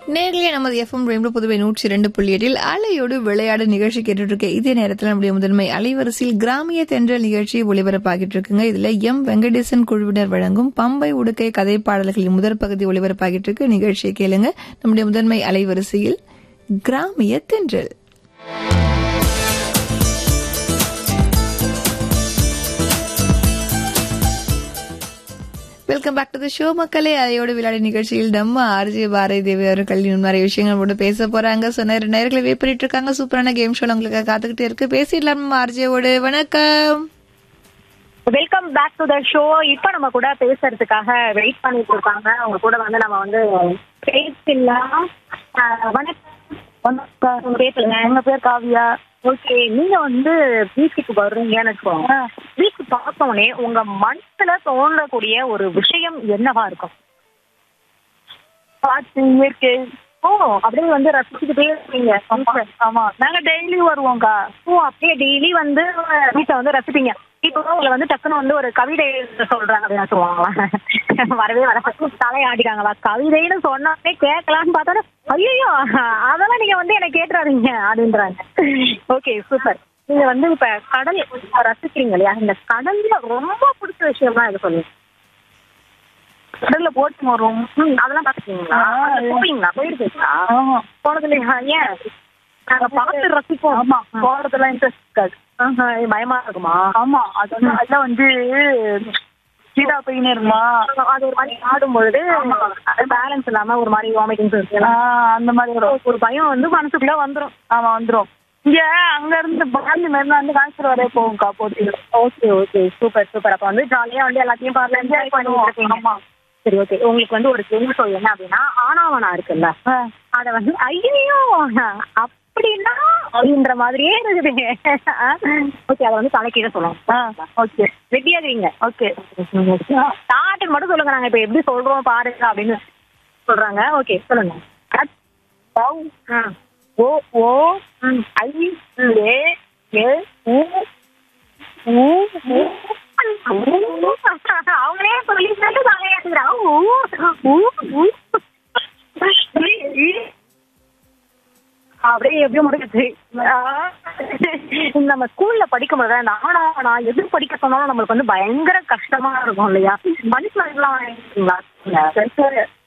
நேர்களே நமது எஃப்எம் ரெண்டு புதுவை நூற்றி இரண்டு புள்ளி எட்டில் அலையோடு விளையாடு நிகழ்ச்சி கேட்டுட்டு இருக்க இதே நேரத்தில் நம்முடைய முதன்மை அலைவரிசையில் கிராமிய தென்றல் நிகழ்ச்சி ஒளிபரப்பாகிட்டு இருக்குங்க இதுல எம் வெங்கடேசன் குழுவினர் வழங்கும் பம்பை உடுக்கை கதை பாடல்களின் முதற் பகுதி ஒளிபரப்பாகிட்டு இருக்கு நிகழ்ச்சியை கேளுங்க நம்முடைய முதன்மை அலைவரிசையில் கிராமிய தென்றல் welcome back to the show மக்களே அதையோட விளையாடி நிகழ்ச்சியில் நம்ம ஆர்ஜே பாரதி தேவி அவர்கள் இன்னும் நிறைய விஷயங்கள் கூட பேச போறாங்க ஸோ நிறைய நேர்களை வெயிட் பண்ணிட்டு இருக்காங்க சூப்பரான கேம் ஷோ உங்களுக்கு காத்துக்கிட்டே இருக்கு பேசிடலாம் நம்ம ஆர்ஜேவோடு வணக்கம் welcome back to the show இப்ப நம்ம கூட பேசுறதுக்காக வெயிட் பண்ணிட்டு இருக்காங்க அவங்க கூட வந்து நம்ம வந்து பேசலாம் ஆஹ் வணக்கம் வணக்கம் உங்க பேர் சொல்லுங்க எங்க பேர் காவியா ஓகே நீங்க வந்து பீச்சுக்கு வர்றீங்கன்னு வச்சுக்கோங்க பீச் பார்த்த உடனே உங்க மனசுல தோன்றக்கூடிய ஒரு விஷயம் என்னவா இருக்கும் காற்று இயற்கை ஓ அப்படியே வந்து ரசிச்சுக்கிட்டே இருக்கீங்க ஆமா நாங்க டெய்லி வருவோம்க்கா ஓ அப்படியே டெய்லி வந்து வீட்டை வந்து ரசிப்பீங்க இப்போ உங்களை வந்து டக்குன்னு வந்து ஒரு கவிதை எழுத சொல்றாங்க அப்படின்னு சொல்லுவாங்களா வரவே வர தலை ஆடிக்காங்களா கவிதைன்னு சொன்னாலே கேட்கலான்னு பார்த்தா ஐயோ அதெல்லாம் நீங்க வந்து என்ன கேட்டுறாதீங்க அப்படின்றாங்க ஓகே சூப்பர் நீங்க வந்து இப்ப கடல் ரசிக்கிறீங்க இல்லையா இந்த கடல்ல ரொம்ப பிடிச்ச விஷயம்லாம் எது சொல்லுங்க கடல்ல போட்டு வரும் அதெல்லாம் பாத்துக்கீங்களா போவீங்களா போயிருக்கீங்களா போனது இல்லையா ஏன் நாங்க பார்த்து ரசிப்போம் ஆமா போறதுலாம் இன்ட்ரெஸ்ட் இருக்காது பயமா இருக்குமா ஆமா அது வந்து அதெல்லாம் வந்து ஸ்பீடா போயினே இருக்குமா அது ஒரு மாதிரி ஆடும் பொழுது பேலன்ஸ் இல்லாம ஒரு மாதிரி வாமிட்டிங் அந்த மாதிரி ஒரு ஒரு பயம் வந்து மனசுக்குள்ள வந்துரும் ஆமா வந்துரும் இங்க அங்க இருந்து பாண்டி மேல வந்து காய்ச்சல் வரைய போகும்க்கா போட்டி ஓகே ஓகே சூப்பர் சூப்பர் அப்ப வந்து ஜாலியா வந்து எல்லாத்தையும் பார்த்து என்ஜாய் பண்ணுவோம் ஆமா சரி ஓகே உங்களுக்கு வந்து ஒரு கேள்வி ஷோ என்ன அப்படின்னா ஆனாவனா இருக்குல்ல அத வந்து ஐயோ அப்படின்னா அப்படின்ற மாதிரியே இருக்குது ஓகே அதை வந்து தலைக்கீழ சொல்லுங்க ஓகே ரெடியா இருக்கீங்க ஓகே ஸ்டார்டிங் மட்டும் சொல்லுங்க நாங்க இப்ப எப்படி சொல்றோம் பாருங்க அப்படின்னு சொல்றாங்க ஓகே சொல்லுங்க ஓ ஓ ஐ ஏ ஏ ஊ ஊ ஊ அவங்களே சொல்லி அப்படியே எப்படியும் முடிஞ்சிச்சு நம்ம ஸ்கூல்ல படிக்கும்போது அந்த ஆனா நான் எது படிக்க சொன்னாலும் நம்மளுக்கு வந்து பயங்கர கஷ்டமா இருக்கும் இல்லையா பனிஷ்மெண்ட் எல்லாம்